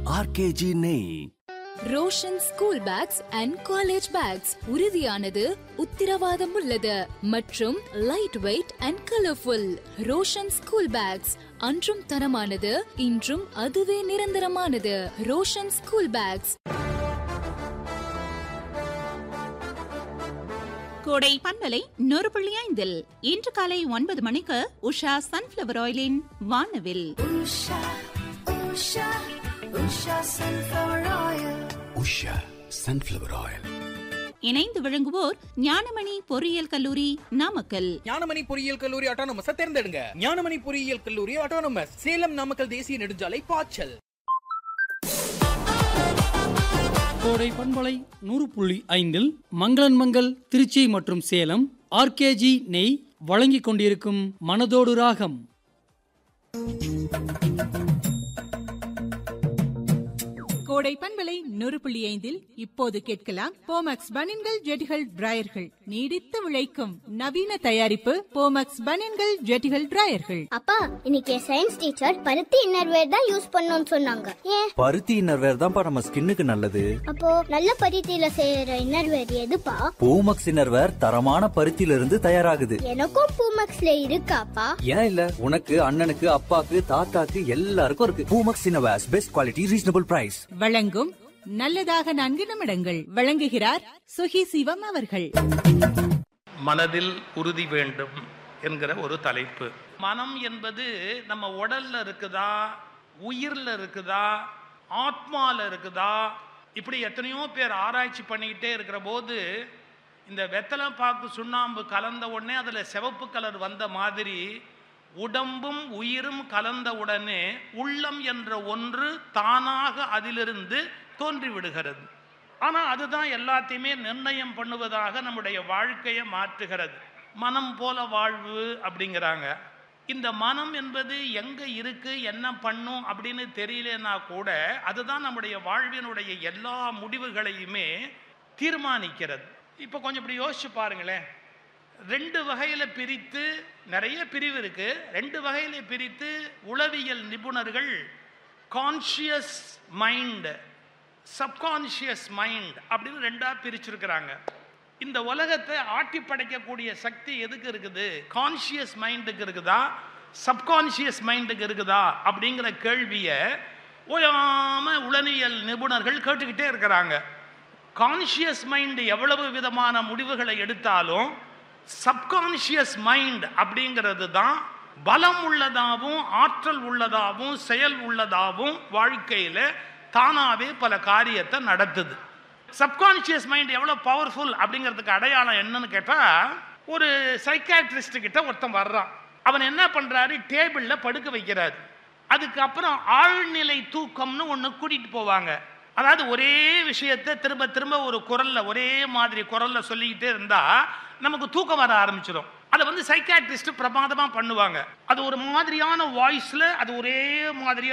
RKG நெய் Roshan school bags and college bags உறுதியானது உத்திரவாதம் உள்ளது மற்றும் light weight and colourful Roshan school bags அன்றும் தரமானது இன்றும் அதுவே நிரந்தரமானது ரோஷன் ஸ்கூல் பேக்ஸ் கோடை பண்பலை நூறு புள்ளி ஐந்தில் இன்று காலை ஒன்பது மணிக்கு உஷா சன்ஃபிளவர் ஆயிலின் வானவில் உஷா சன்ஃபிளவர் ஆயில் இணைந்து விளங்குவோர் ஞானமணி பொறியியல் கல்லூரி நாமக்கல் ஞானமணி பொறியியல் கல்லூரி ஆட்டோனமஸ் தேர்ந்தெடுங்க ஞானமணி பொறியியல் கல்லூரி ஆட்டோனமஸ் சேலம் நாமக்கல் தேசிய நெடுஞ்சாலை பாய்ச்சல் கோடை பண்பலை நூறு புள்ளி ஐந்தில் மங்களன் மங்கள் திருச்சி மற்றும் சேலம் ஆர்கேஜி நெய் வழங்கிக் கொண்டிருக்கும் மனதோடு ராகம் கோடை பண்பலை நூறு புள்ளி ஐந்தில் இப்போது கேட்கலாம் போமக்ஸ் பனின்கள் ஜெட்டிகள் டிராயர்கள் நீடித்து விளைக்கும் நவீன தயாரிப்பு போமக்ஸ் பனின்கள் ஜெட்டிகள் டிராயர்கள் அப்பா இன்னைக்கு சயின்ஸ் டீச்சர் பருத்தி இன்னர்வேர் தான் யூஸ் பண்ணணும்னு சொன்னாங்க ஏன் பருத்தி இன்னர்வேர் தான்ப்பா நம்ம ஸ்கின்னுக்கு நல்லது அப்போ நல்ல பருத்தியில செய்யற இன்னர்வேர் எதுப்பா பூமக்ஸ் இன்னர்வேர் தரமான பருத்தியில இருந்து தயாராகுது எனக்கும் பூமக்ஸ்ல இருக்காப்பா ஏன் இல்ல உனக்கு அண்ணனுக்கு அப்பாக்கு தாத்தாக்கு எல்லாருக்கும் இருக்கு Poomex innerwears best quality reasonable price வழங்கும் நல்லதாக நான்கு நிமிடங்கள் வழங்குகிறார் சுகி சிவம் அவர்கள் மனதில் உறுதி வேண்டும் என்கிற ஒரு தலைப்பு மனம் என்பது நம்ம உடல்ல இருக்குதா உயிர்ல இருக்குதா ஆத்மால இருக்குதா இப்படி எத்தனையோ பேர் ஆராய்ச்சி பண்ணிக்கிட்டே இருக்கிற போது இந்த வெத்தலை பாக்கு சுண்ணாம்பு கலந்த உடனே அதில் சிவப்பு கலர் வந்த மாதிரி உடம்பும் உயிரும் கலந்த உடனே உள்ளம் என்ற ஒன்று தானாக அதிலிருந்து தோன்றி விடுகிறது ஆனால் அதுதான் எல்லாத்தையுமே நிர்ணயம் பண்ணுவதாக நம்முடைய வாழ்க்கையை மாற்றுகிறது மனம் போல வாழ்வு அப்படிங்கிறாங்க இந்த மனம் என்பது எங்கே இருக்கு என்ன பண்ணும் அப்படின்னு தெரியலனா கூட அதுதான் நம்முடைய வாழ்வினுடைய எல்லா முடிவுகளையுமே தீர்மானிக்கிறது இப்போ கொஞ்சம் இப்படி யோசிச்சு பாருங்களேன் ரெண்டு வகையில் பிரித்து நிறைய பிரிவு இருக்கு ரெண்டு வகையில் பிரித்து உளவியல் நிபுணர்கள் கான்ஷியஸ் மைண்ட் சப்கான்ஷியஸ் மைண்ட் அப்படின்னு ரெண்டா பிரிச்சிருக்கிறாங்க இந்த உலகத்தை ஆட்டி படைக்கக்கூடிய சக்தி எதுக்கு இருக்குது கான்ஷியஸ் மைண்டுக்கு இருக்குதா சப்கான்ஷியஸ் மைண்டுக்கு இருக்குதா அப்படிங்கிற கேள்வியை ஓயாம உளவியல் நிபுணர்கள் கேட்டுக்கிட்டே இருக்கிறாங்க கான்ஷியஸ் மைண்ட் எவ்வளவு விதமான முடிவுகளை எடுத்தாலும் சப்கான்ஷியஸ் மைண்ட் அப்படிங்கிறது தான் பலம் உள்ளதாகவும் ஆற்றல் உள்ளதாகவும் செயல் உள்ளதாகவும் வாழ்க்கையில் தானாகவே பல காரியத்தை நடத்துது சப்கான்ஷியஸ் மைண்ட் எவ்வளோ பவர்ஃபுல் அப்படிங்கிறதுக்கு அடையாளம் என்னன்னு கேட்டால் ஒரு சைக்காட்ரிஸ்ட் கிட்ட ஒருத்தன் வர்றான் அவன் என்ன பண்ணுறாரு டேபிளில் படுக்க வைக்கிறாரு அதுக்கப்புறம் ஆழ்நிலை தூக்கம்னு ஒன்று கூட்டிகிட்டு போவாங்க அதாவது ஒரே விஷயத்தை திரும்ப திரும்ப ஒரு குரல்ல ஒரே மாதிரி குரல்ல சொல்லிக்கிட்டே இருந்தா நமக்கு தூக்கம் வர ஆரம்பிச்சிடும் அதை வந்து சைக்காட்ரிஸ்ட் பிரமாதமா பண்ணுவாங்க அது ஒரு மாதிரியான வாய்ஸ்ல அது ஒரே மாதிரியா